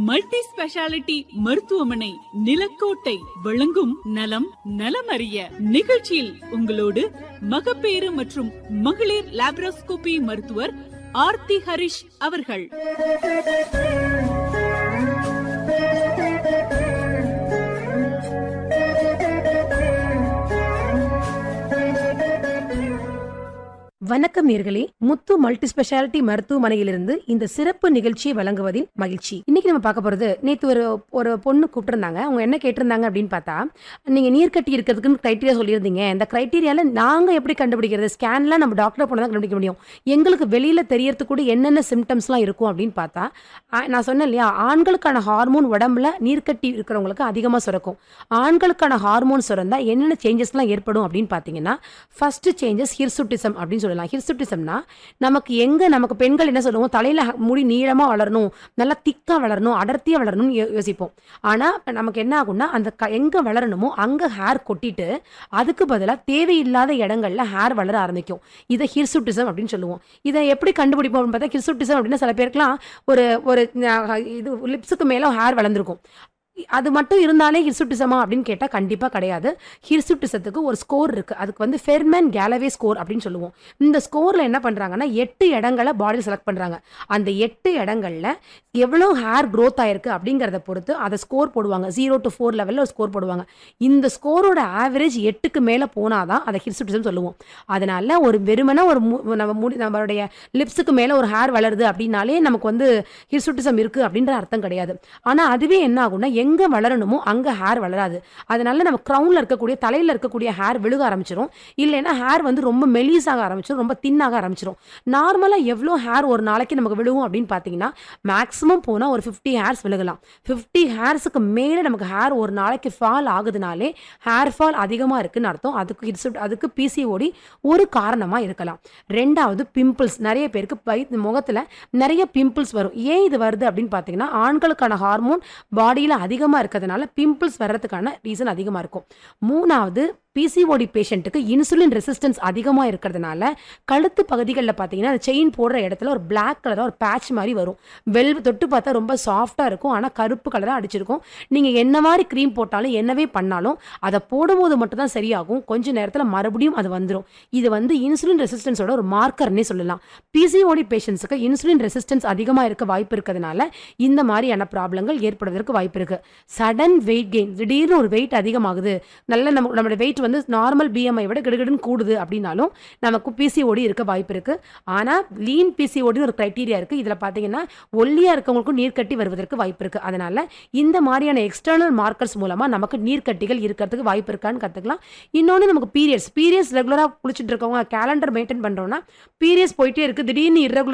multi speciality மருத்துவமனை நிலக்கோட்டை வழங்கும் நலம் நலமறிய நிகழ்ச்சியில் உங்களோடு மகப்பேறு மற்றும் மகளிர் லாப்ரோஸ்கோபி மருத்துவர் ஆர்த்தி ஹரிஷ் அவர்கள் வணக்கம் நேர்களே முத்து மல்டி ஸ்பெஷாலிட்டி மருத்துவமனையிலிருந்து இந்த சிறப்பு நிகழ்ச்சியை வழங்குவதின் மகிழ்ச்சி இன்னைக்கு நம்ம பார்க்க போறது நேத்து ஒரு ஒரு பொண்ணு கூப்பிட்டிருந்தாங்க அவங்க என்ன கேட்டிருந்தாங்க அப்படின்னு பார்த்தா நீங்க நீர்க்கட்டி இருக்கிறதுக்குன்னு கிரைட்டீரியா சொல்லியிருந்தீங்க இந்த கிரைட்டீரியால நாங்க எப்படி கண்டுபிடிக்கிறது ஸ்கேன்லாம் நம்ம டாக்டர் போனால் தான் கண்டுபிடிக்க முடியும் எங்களுக்கு வெளியில தெரியறதுக்கு கூட என்னென்ன சிம்டம்ஸ்லாம் இருக்கும் அப்படின்னு பார்த்தா ஆ, நான் சொன்னேன் இல்லையா ஆண்களுக்கான ஹார்மோன் உடம்புல நீர்க்கட்டி இருக்கிறவங்களுக்கு அதிகமாக சுரக்கும் ஆண்களுக்கான ஹார்மோன் சுரந்தா என்னென்ன சேஞ்சஸ்லாம் ஏற்படும் அப்படின்னு பார்த்தீங்கன்னா ஃபர்ஸ்ட் சேஞ்சஸ் ஹிர்சுட்டிசம் அப்படின்னு சொல்லலாம் ஹிர்சுட்டிசம்னா நமக்கு எங்க நமக்கு பெண்கள் என்ன சொல்லுவோம் தலையில ஹ- முடி நீளமா வளரணும் நல்லா திக்கா வளரணும் அடர்த்தியா வளரணும்னு யோ- யோசிப்போம் ஆனா நமக்கு என்ன ஆகும்னா அந்த க- எங்க வளரணுமோ அங்க ஹேர் கொட்டிட்டு அதுக்கு பதிலா தேவையில்லாத இடங்கள்ல ஹேர் வளர ஆரம்பிக்கும் இதை ஹிர்சுட்டிசம் அப்படின்னு சொல்லுவோம் இதை எப்படி கண்டுபிடிப்போம் அப்படின்னு பார்த்தா ஹிர்சுட்டிசம் அப்படின்னா சில பேருக்குலாம் ஒரு ஒரு அஹ், இது லிப்ஸுக்கு மேல ஹேர் வளர்ந்துருக்கும் அது மட்டும் இருந்தாலே ஹிர்சுட்டிசமா அப்படின்னு கேட்டால் கண்டிப்பாக கிடையாது ஹிர்சுட்டிசத்துக்கு ஒரு ஸ்கோர் இருக்குது அதுக்கு வந்து ஃபெர்மேன் கேலவே ஸ்கோர் அப்படின்னு சொல்லுவோம் இந்த ஸ்கோரில் என்ன பண்ணுறாங்கன்னா எட்டு இடங்களை பாடியில் செலக்ட் பண்ணுறாங்க அந்த எட்டு இடங்களில் எவ்வளோ ஹேர் க்ரோத் ஆயிருக்கு அப்படிங்கிறத பொறுத்து அதை ஸ்கோர் போடுவாங்க ஜீரோ டு ஃபோர் லெவலில் ஒரு ஸ்கோர் போடுவாங்க இந்த ஸ்கோரோட ஆவரேஜ் எட்டுக்கு மேலே போனால் தான் அதை ஹிர்சுட்டிசம் சொல்லுவோம் அதனால ஒரு வெறுமனே ஒரு மு- நம்ம முடி நம்மளுடைய லிப்ஸுக்கு மேலே ஒரு ஹேர் வளருது அப்படின்னாலே நமக்கு வந்து ஹிர்சுட்டிசம் இருக்குது அப்படின்ற அர்த்தம் கிடையாது ஆனால் அதுவே என்ன ஆகும்னா எங்கே வளரணுமோ அங்கே ஹேர் வளராது அதனால நம்ம க்ரௌனில் இருக்கக்கூடிய தலையில் இருக்கக்கூடிய ஹேர் விழுக ஆரம்பிச்சிரும் இல்லைன்னா ஹேர் வந்து ரொம்ப மெலிஸாக ஆரம்பிச்சிடும் ரொம்ப தின்னாக ஆரம்பிச்சிடும் நார்மலாக எவ்வளோ ஹேர் ஒரு நாளைக்கு நமக்கு விழுகும் அப்படின்னு பார்த்தீங்கன்னா மேக்ஸிமம் போனால் ஒரு ஃபிஃப்டி ஹேர்ஸ் விழுகலாம் ஃபிஃப்டி ஹேர்ஸுக்கு மேலே நமக்கு ஹேர் ஒரு நாளைக்கு ஃபால் ஆகுதுனாலே ஹேர் ஃபால் அதிகமாக இருக்குன்னு அர்த்தம் அதுக்கு it's- அதுக்கு பிசிஓடி ஒரு காரணமாக இருக்கலாம் ரெண்டாவது பிம்பிள்ஸ் நிறைய பேருக்கு பை முகத்தில் நிறைய பிம்பிள்ஸ் வரும் ஏன் இது வருது அப்படின்னு பார்த்தீங்கன்னா ஆண்களுக்கான ஹார்மோன் பாடியில் அதிகமாக இருக்கிறதுனால பிம்பிள்ஸ் வர்றதுக்கான ரீசன் அதிகமாக இருக்கும் மூணாவது பிசிஓடி பேஷண்ட்டுக்கு இன்சுலின் ரெசிஸ்டன்ஸ் அதிகமாக இருக்கிறதுனால கழுத்து பகுதிகளில் பார்த்தீங்கன்னா அந்த செயின் போடுற இடத்துல ஒரு Black கலராக ஒரு பேட்ச் மாதிரி வரும் வெல் தொட்டு பார்த்தா ரொம்ப சாஃப்டாக இருக்கும் ஆனால் கருப்பு கலராக அடிச்சிருக்கும் நீங்கள் என்ன மாதிரி க்ரீம் போட்டாலும் என்னவே பண்ணாலும் அதை போடும்போது மட்டும் தான் சரியாகும் கொஞ்ச நேரத்தில் மறுபடியும் அது வந்துடும் இது வந்து இன்சுலின் ரெசிஸ்டன்ஸோட ஒரு மார்க்கர்னே சொல்லலாம் பிசிஓடி பேஷண்ட்ஸுக்கு இன்சுலின் ரெசிஸ்டன்ஸ் அதிகமாக இருக்க வாய்ப்பு இருக்கிறதுனால இந்த மாதிரியான ப்ராப்ளங்கள் ஏற்படுவதற்கு வாய்ப்பு இருக்கு சடன் வெயிட் கெயின் திடீர்னு ஒரு வெயிட் அதிகமாகுது நல்ல நம்ம நம்மளோட வெயிட் வந்து நார்மல் பிஎம்ஐ விட கிடுகிடுன்னு கூடுது அப்படின்னாலும் நமக்கு பிசிஓடி இருக்க வாய்ப்பு இருக்கு ஆனால் லீன் பிசிஓடி ஒரு க்ரைட்டீரியா இருக்கு இதில் பார்த்தீங்கன்னா ஒல்லியாக இருக்கவங்களுக்கும் நீர்க்கட்டி வருவதற்கு வாய்ப்பு இருக்கு அதனால இந்த மாதிரியான எக்ஸ்டர்னல் மார்க்கர்ஸ் மூலமா நமக்கு நீர்க்கட்டிகள் இருக்கிறதுக்கு வாய்ப்பு இருக்கான்னு கற்றுக்கலாம் இன்னொன்று நமக்கு பீரியட்ஸ் பீரியட்ஸ் ரெகுலராக குளிச்சுட்டு இருக்கவங்க கேலண்டர் மெயின்டைன் பண்ணுறோம்னா பீரியட்ஸ் போயிட்டே இருக்கு திடீர்னு irregular